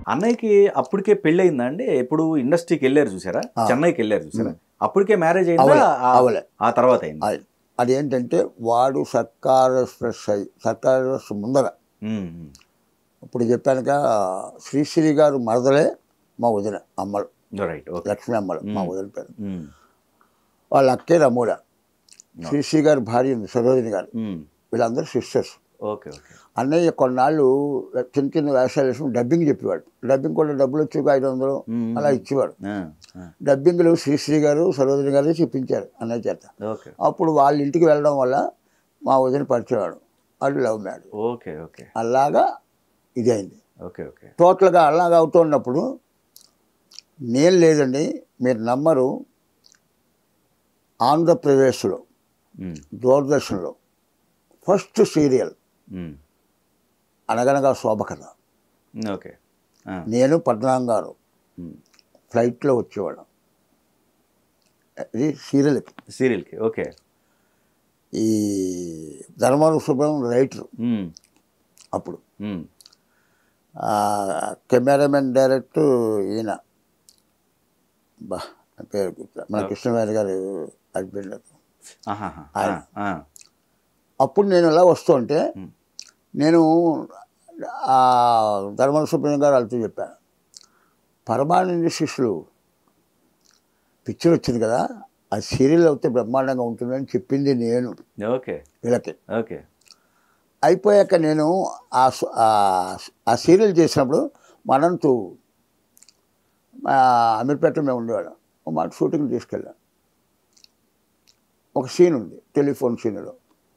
అన్నయ్యకి అప్పటికే పెళ్ళయిందా అండి ఎప్పుడు ఇండస్ట్రీకి వెళ్ళారు చూసారా చెన్నైకి వెళ్ళారు చూసారా అప్పటికే మ్యారేజ్ అయిందా అవలే, ఆ- అవలే. ఆ తర్వాత అయింది అది అదేంటంటే వాడు సర్కార్ ఎక్స్ప్రెస్ అయ్యి సర్కార్ ఎక్స్ప్రెస్ ముందర ఉమ్, ఉమ్. ఇప్పుడు చెప్పానుక శ్రీశ్రీ గారు మరదలే మా వదిన అమ్మలు రైట్ ఓకే లక్ష్మీ అమ్మలు మా వదిన పేరు ఉమ్, వాళ్ళ అక్కే రమూల శ్రీశ్రీ గారి భార్య ఉంది సరోజిని గారు ఉమ్. వీళ్ళందరూ సిస్టర్స్ ఓకే ఓకే అన్నయ్య కొన్నాళ్ళు చిన్న చిన్న వేషాలు వేసుకుని డబ్బింగ్ చెప్పేవాడు డబ్బింగ్ కూడా డబ్బులు వచ్చి ఒక ఐదు వందలు మ్మ్. అలా ఇచ్చేవాడు ఆ, ఆ. డబ్బింగ్లు శ్రీశ్రీ గారు సరోజిని గారు చెప్పించారు అన్నయ్య చేత ఓకే అప్పుడు వాళ్ళ ఇంటికి వెళ్ళడం వల్ల మా వదిన పరిచయవాడు అది లవ్ మ్యారేజ్ ఓకే ఓకే అలాగా ఇది అయింది ఓకే ఓకే టోటల్గా అలాగా అవుతున్నప్పుడు నేను లేదండి మీరు నమ్మరు ఆంధ్రప్రదేశ్లో ఉమ్, దూరదర్శన్లో ఫస్ట్ సీరియల్ ఉమ్. అనగనగా శోభ కథ ఓకే ఆ, నేను పద్మనాభం గారు ఉమ్. ఫ్లైట్లో వచ్చేవాళ్ళం ఇది సీరియల్కి సీరియల్కి ఓకే ఈ ధర్మవరం సుబ్రహ్మణ్యం రైటర్ ఉమ్, అప్పుడు ఉమ్. ఆ, కెమెరామెన్ డైరెక్టర్ ఈయన బా నా పేరు గుర్తు మన కృష్ణవేణి గారు హస్బెండ్ ఆహాహా. ఆ, ఆయన. ఆ. అప్పుడు నేను ఇలా వస్తుంటే ఉమ్. నేను ఆ ధర్మవరం సుబ్రహ్మణ్యం గారు వాళ్ళతో చెప్పాను పరమానంద శిష్యులు పిక్చర్ వచ్చింది కదా ఆ సీరియల్ అయితే బ్రహ్మాండంగా ఉంటుందని చెప్పింది నేను ఓకే వీళ్ళకి ఓకే అయిపోయాక నేను ఆ సు- ఆ- ఆ సీరియల్ చేసినప్పుడు మనంతు అమీర్పేటలో మేము ఉండేవాళ్ళం ఒక మాట షూటింగ్ తీసుకెళ్ళాం ఒక సీన్ ఉంది టెలిఫోన్ సీన్లో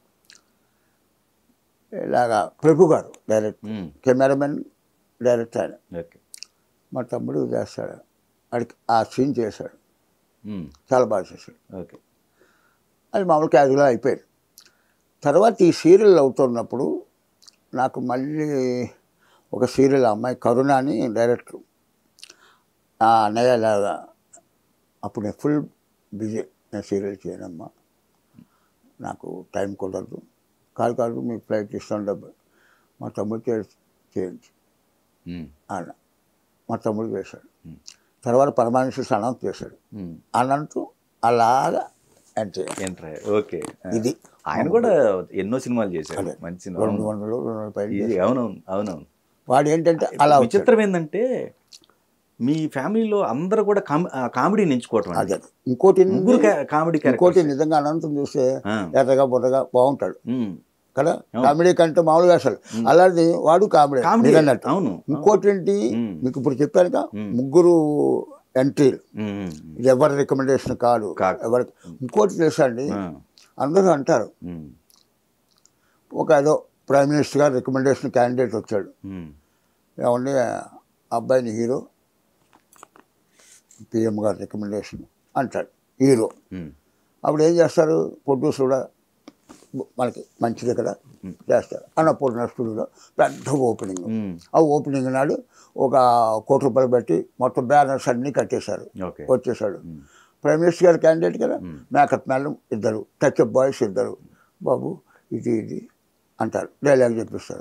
ఇలాగా Prabhu garu direct um, cameraman director ఆయన ఓకే మా తమ్ముడు చేస్తాడు వాడికి ఆ సీన్ చేశాడు ఉమ్, చాలా బాగా చేశాడు ఓకే అది మామూలు క్యాజువల్గా అయిపోయింది తర్వాత ఈ సీరియల్ అవుతున్నప్పుడు నాకు మళ్ళీ ఒక సీరియల్ అమ్మాయి కరుణ అని డైరెక్టర్ ఆ అన్నయ్య లాగా అప్పుడు నేను ఫుల్ బిజీ నేను సీరియల్ చేయనమ్మా నాకు టైం కుదరదు కాదు కాదు మీ ఫ్లైట్ ఇస్తాను డబ్బు మా తమ్ముడు చే- చేయించు ఉమ్, అన్న మా తమ్ముడు చేశాడు తర్వాత పరమానుషుడు అనంత్ చేశాడు ఉమ్. అనంత్ అలాగా ఎంటర్ ఎంటర్ అయ్యారు. ఓకే ఆ. ఇది ఆయన కూడా ఎన్నో సినిమాలు చేశారు అదే. మంచి సినిమా రెండు అవును. వందలు రెండు వందల పైన ఇది అవునవును అవునవును వాడు ఏంటంటే అలా వచ్చాడు విచిత్రం ఏంటంటే మీ ఫ్యామిలీలో అందరూ కూడా కామె- ఆ, కామెడీని ఎంచుకోవటం అండి. అదే ఇంకోటి ముగ్గురు కా- కామెడీ ఇంకోటి క్యారెక్టర్ నిజంగా అనంతం చూస్తే ఎర్రగా బుర్రగా బాగుంటాడు కదా అవును. కామెడీ కంటే మామూలుగా అసలు అలాంటి వాడు కామెడీ కామెడీ మీరు అన్నట్టు అవును ఇంకోటి ఏంటి ఉమ్. మీకు ఇప్పుడు చెప్పానుగా ఉమ్. ముగ్గురు ఎంట్రీలు ఉమ్, ఉమ్, ఇది ఎవరి రికమెండేషన్ కాదు కాదు. ఎవరి ఇంకోటి తెలుసా అండి ఆ, అందరూ అంటారు ఉమ్, ఒక ఏదో prime minister garu recommendation candidate వచ్చాడు ఉమ్, ఏమండి అబ్బాయిని హీరో పిఎం గారు రికమెండేషన్ అంటాడు హీరో ఉమ్, అప్పుడు ఏం చేస్తారు ప్రొడ్యూసర్ కూడా మనకి మంచిది కదా చేస్తారు అన్నపూర్ణ స్టూడియోలో పెద్ద ఓపెనింగ్ ఉమ్, ఆ ఓపెనింగ్ నాడు ఒక కోటి రూపాయలు పెట్టి మొత్తం బ్యానర్స్ అన్నీ కట్టేశారు ఓకే వచ్చేసాడు ప్రైమ్ మినిస్టర్ గారు క్యాండిడేట్ కదా మేకప్ మేడం ఇద్దరు టచ్ అప్ బాయ్స్ ఇద్దరు బాబు ఇది ఇది అంటారు డైలాగ్ చెప్పిస్తారు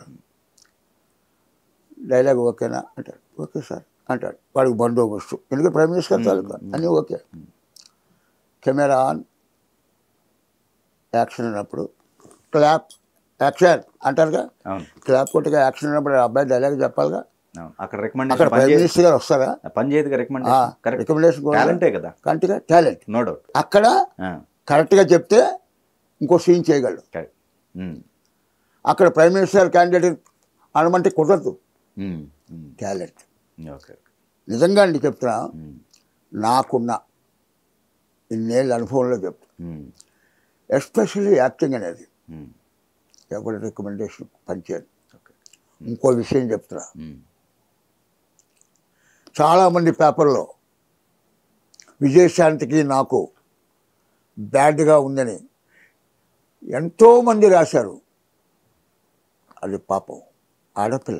డైలాగ్ ఓకేనా అంటాడు ఓకే సార్ అంటాడు వాడికి బందోబస్తు ఎందుకంటే ప్రైమ్ మినిస్టర్ తాలూకా అన్నీ ఓకే కెమెరా ఆన్ యాక్షన్ అన్నప్పుడు క్లాప్ యాక్షన్ అంటారుగా అవును క్లాప్ కొట్టగా యాక్షన్ అన్నప్పుడు ఆ అబ్బాయి డైలాగ్ చెప్పాలిగా అవును అక్కడ అక్కడ రికమెండేషన్ ప్రైమ్ మినిస్టర్ గారు వస్తారా పనిచేయదుగా రికమెండేషన్ కరెక్ట్ రికమెండేషన్ కూడా టాలెంటే కదా కంటిగా టాలెంట్ నో డౌట్ అక్కడ కరెక్ట్గా చెప్తే ఇంకో సీన్ చేయగలడు కరెక్ట్ ఉమ్, అక్కడ ప్రైమ్ మినిస్టర్ క్యాండిడేట్ అనమంటే కుదరదు ఉమ్, ఉమ్, టాలెంట్ ఓకే నిజంగా అండి చెప్తున్నా ఉమ్, నాకున్న ఇన్నేళ్ళ అనుభవంలో చెప్తా ఉమ్, ఎస్పెషల్లీ యాక్టింగ్ అనేది ఉమ్, ఎవరి రికమెండేషన్ పనిచేయదు ఓకే ఇంకో విషయం చెప్తున్నా ఉమ్, చాలామంది పేపర్లో విజయశాంతికి నాకు బ్యాడ్గా ఉందని ఎంతోమంది రాశారు అది పాపం ఆడపిల్ల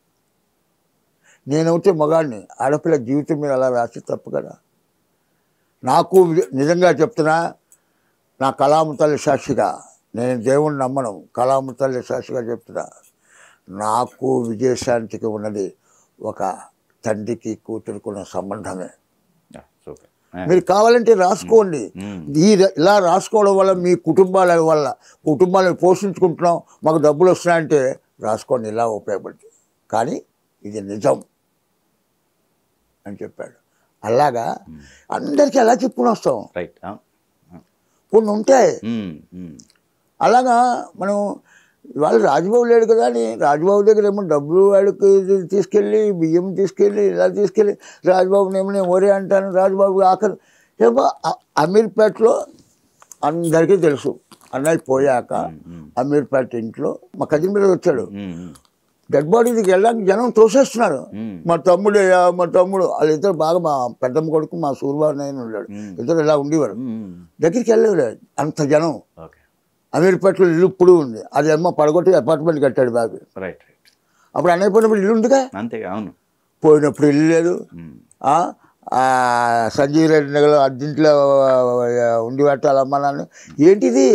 నేనైతే మగాడిని ఆడపిల్ల జీవితం మీద అలా రాసి తప్పు కదా నాకు వి- నిజంగా చెప్తున్నా నా కళామ తల్లి సాక్షిగా నేను దేవుణ్ణి నమ్మను కళామ తల్లి సాక్షిగా చెప్తున్నా నాకు విజయశాంతికి ఉన్నది ఒక తండ్రికి కూతురుకున్న సంబంధమే సూపర్ మీరు కావాలంటే రాసుకోండి ఈ ఇలా రాసుకోవడం వల్ల మీ కుటుంబాల వల్ల కుటుంబాలను పోషించుకుంటున్నాం మాకు డబ్బులు వస్తున్నాయంటే రాసుకోండి ఇలా ఉపయోగపడుతుంది కానీ ఇది నిజం అని చెప్పాడు అలాగా అందరికీ ఎలా చెప్పుకుని వస్తాం రైట్ కొన్ని ఉంటాయి అలాగా మనం వాళ్ళు రాజబాబు లేడు కదా అని రాజబాబు దగ్గర ఏమో డబ్బులు వాడికి తీసుకెళ్ళి బియ్యం తీసుకెళ్ళి ఇలా తీసుకెళ్ళి రాజబాబుని ఏమో నేను ఒరే అంటాను రాజబాబు ఆఖరి ఏమో అ- అమీర్పేటలో అందరికీ తెలుసు అన్నయ్య పోయాక అమీర్పేట ఇంట్లో మా కజిన్ మీద వచ్చాడు డెడ్ బాడీ దగ్గరికి వెళ్ళాక జనం తోసేస్తున్నారు మా తమ్ముడు మా తమ్ముడు వాళ్ళిద్దరు బాగా మా పెద్దమ్మ కొడుకు మా సూర్యబాబు నాయన ఉన్నాడు ఇద్దరు ఇలా ఉండేవారు దగ్గరికి వెళ్ళేవాడు అంత జనం ఓకే అమీర్పేటలో ఇల్లు ఇప్పుడు ఉంది అది అమ్మ పడగొట్టి అపార్ట్మెంట్ కట్టాడు బాబు రైట్ రైట్ అప్పుడు అన్నయ్య పోయినప్పుడు ఇల్లు ఉందిగా అంతే అవును పోయినప్పుడు ఇల్లు లేదు మ్మ్. ఆ, ఆ సంజీవ్ రెడ్డి నగర్ అద్దీంట్లో ఉండి పెట్టాలమ్మా నాన్న ఏంటిది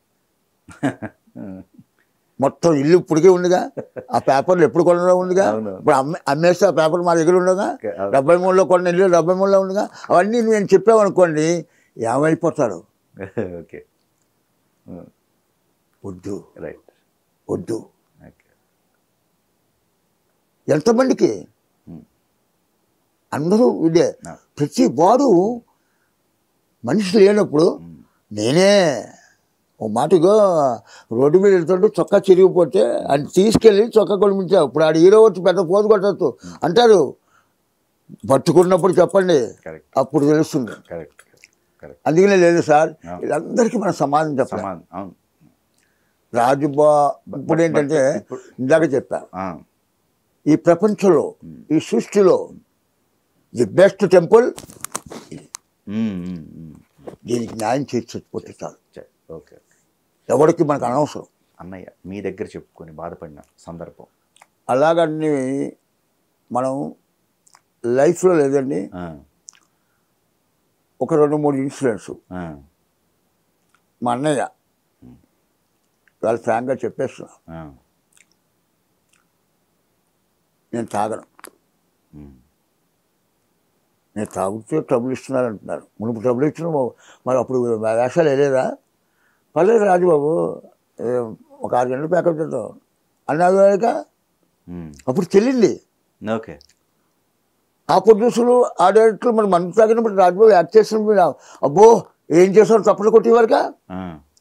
మొత్తం ఇల్లు ఇప్పటికే ఉందిగా ఆ పేపర్లు ఎప్పుడు కొనలో ఉందిగా అవును. ఇప్పుడు అమ్మే అమ్మేస్తే ఆ పేపర్ మా దగ్గర ఉండగా ఓకే, అవును. డెబ్బై మూడులో కొన్న ఇల్లు డెబ్బై మూడులో ఉందిగా అవన్నీ నేను చెప్పామనుకోండి ఏమైపోతాడు ఓకే వద్దు రైట్ వద్దు ఓకే ఎంతమందికి మ్మ్. అందరూ ఇదే నా. ప్రతి వాడు మనిషి లేనప్పుడు నేనే ఓ మాటగా రోడ్డు మీద వెళ్తుంటే చొక్కా చిరిగిపోతే అని తీసుకెళ్ళి చొక్కా కొనిపించావు ఇప్పుడు ఆడ హీరో వచ్చి పెద్ద పోజు కొట్టచ్చు అంటారు పట్టుకున్నప్పుడు చెప్పండి కరెక్ట్ అప్పుడు తెలుస్తుంది కరెక్ట్ కరెక్ట్ అందుకనే లేదు సార్ ఆ. వీళ్ళందరికీ మన సమాధానం చెప్పాలి సమాన్ అవును రాజుబా ఇప్పుడు ఏంటంటే ఇప్పుడు- ఇందాక చెప్పా ఆ, ఈ ప్రపంచంలో ఈ సృష్టిలో ది బెస్ట్ టెంపుల్ మ్మ్, మ్మ్, మ్మ్. దీనికి న్యాయం చేసి చచ్చిపోతే చాలు చ- ఓకే ఓకే. ఎవరికి మనకు అనవసరం అన్నయ్య మీ దగ్గర చెప్పుకొని బాధపడిన సందర్భం అలాగని మనం లైఫ్లో లేదండి ఆ, ఒక రెండు మూడు ఇన్సిడెంట్స్ ఆ, మా అన్నయ్య వాళ్ళు ఫ్రాంక్గా చెప్పేస్తున్నా ఆ, నేను తాగను మ్మ్. నేను తాగుతూ ట్రబుల్ ఇస్తున్నారు అంటున్నారు మునుపు ట్రబుల్ ఇచ్చిన మరి అప్పుడు వేషాలు వేయలేదా పర్లేదు రాజుబాబు ఏ, ఒక ఆరు గంటలు ప్యాకప్ చేద్దాం అన్నారు కనుక మ్మ్. అప్పుడు చెల్లింది ఓకే ఆ ప్రొడ్యూసర్లు ఆ డైరెక్టర్లు మరి మనం తాగినప్పుడు రాజుబాబు యాక్ట్ చేసినప్పుడు అబ్బో ఏం చేస్తాడు తప్పలు కొట్టేవారుగా ఆ.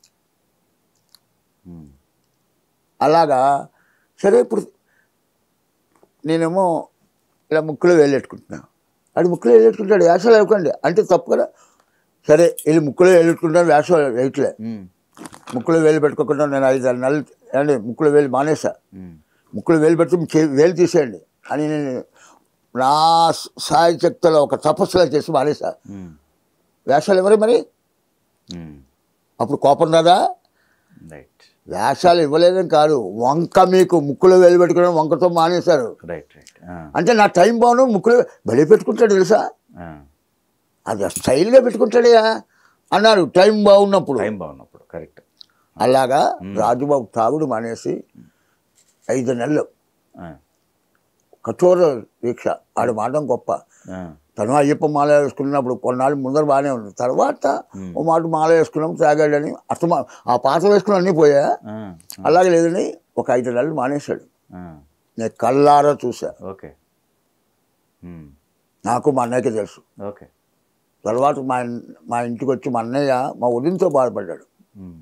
మ్మ్. అలాగా సరే ఇప్పుడు నేనేమో ఇలా ముక్కులో వేలెట్టుకుంటున్నాను అది ముక్కులో వేలెట్టుకుంటాడు వేషాలు వేయకండి అంటే తప్పు కదా సరే వెళ్ళి ముక్కులో వేలెట్టుకుంటాను వేషాలు వేయట్లే మ్మ్. ముక్కులో వేలు పెట్టుకోకుండా నేను ఐదు ఆరు నెలలు అండి ముక్కులో వేలు మానేసా మ్మ్. ముక్కులో వేలు పెడితే మీ చే- వేలు తీసేయండి అని నేను నా సాయి శక్తిలో ఒక తపస్సులా చేసి మానేసా మ్మ్. వేషాలు ఎవరు మరి మ్మ్. అప్పుడు కోపం రాదా రైట్ వేషాలు ఇవ్వలేదని కాదు వంక మీకు ముక్కులో వేలు పెట్టుకోవడం వంకతో మానేశారు రైట్ రైట్ ఆ, అంటే నా టైం బాగుండు ముక్కులో బలి పెట్టుకుంటాడు తెలుసా ఆ. అది స్టైల్గా పెట్టుకుంటాడయా అన్నారు టైం బాగున్నప్పుడు టైం బాగున్నప్పుడు కరెక్ట్ అలాగా రాజుబాబు తాగుడు మానేసి ఐదు నెలలు ఆ, కఠోర దీక్ష ఆడు మాటం గొప్ప ఆ, తను అయ్యప్ప మాల వేసుకున్నప్పుడు కొన్నాళ్ళు ముందర బాగానే ఉంది తర్వాత ఓ మాట మాల వేసుకున్నాం తాగాడని అసలు ఆ పాత వేసుకున్న అన్నీ పోయా ఆ, అలాగే లేదని ఒక ఐదు నెలలు మానేశాడు ఆ. నేను కళ్ళారా చూసా ఓకే మ్మ్. నాకు మా అన్నయ్యకి తెలుసు ఓకే తర్వాత మా మా ఇంటికి వచ్చి మా అన్నయ్య మా ఉదయంతో బాధపడ్డాడు మ్మ్.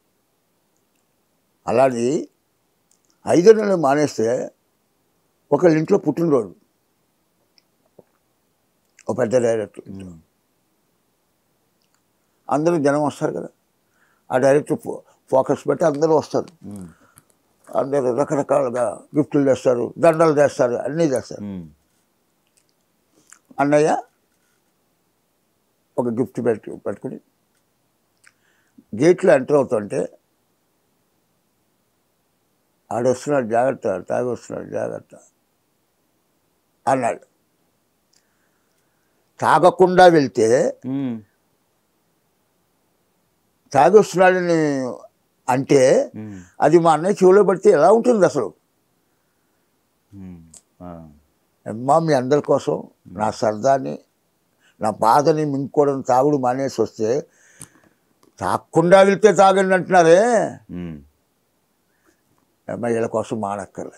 అలాది ఐదు నెలలు మానేస్తే ఒకళ్ళ ఇంట్లో పుట్టినరోజు ఒక పెద్ద డైరెక్టర్ ఇంట్లో. అందరూ జనం వస్తారు కదా ఆ డైరెక్టర్ ఫో ఫోకస్ పెట్టి అందరూ వస్తారు మ్మ్. అందరూ రకరకాలుగా గిఫ్ట్లు తెస్తారు దండలు తెస్తారు అన్నీ తెస్తారు మ్మ్. అన్నయ్య ఒక గిఫ్ట్ పెట్టి పెట్టుకుని గేట్లో ఎంటర్ అవుతుంటే ఆడొస్తున్నాడు జాగ్రత్త తాగి వస్తున్నాడు జాగ్రత్త అన్నాడు తాగకుండా వెళ్తే మ్మ్. తాగి వస్తున్నాడని అంటే మ్మ్. అది మా అన్నయ్య చెవిలో పడితే ఎలా ఉంటుంది అసలు మ్మ్. ఆ. అమ్మా మీ అందరి కోసం నా సరదాని నా బాధని మింగుకోవడం తాగుడు మానేసి వస్తే తాగకుండా వెళ్తే తాగండి అంటున్నారే ఉమ్. అమ్మ వీళ్ళ కోసం మానక్కర్లే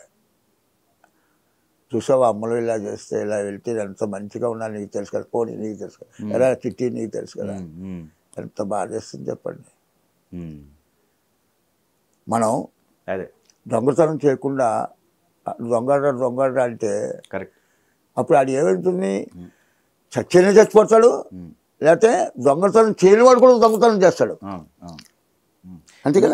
చూసావా అమ్మలు ఇలా చేస్తే ఇలా వెళ్తే ఎంత మంచిగా ఉన్నా నీకు తెలుసు కదా పోనీ నీకు తెలుసు కదా ఎలా తిట్టి నీకు తెలుసు కదా ఉమ్, ఉమ్, ఎంత బాధేస్తుంది చెప్పండి ఉమ్. మనం అదే దొంగతనం చేయకుండా దొంగ దొంగ అంటే కరెక్ట్ అప్పుడు ఆడు ఏమవుతుంది చచ్చిన చచ్చిపోతాడు లేకపోతే దొంగతనం చేయని వాడు కూడా దొంగతనం చేస్తాడు అవును అవును అంతే కదా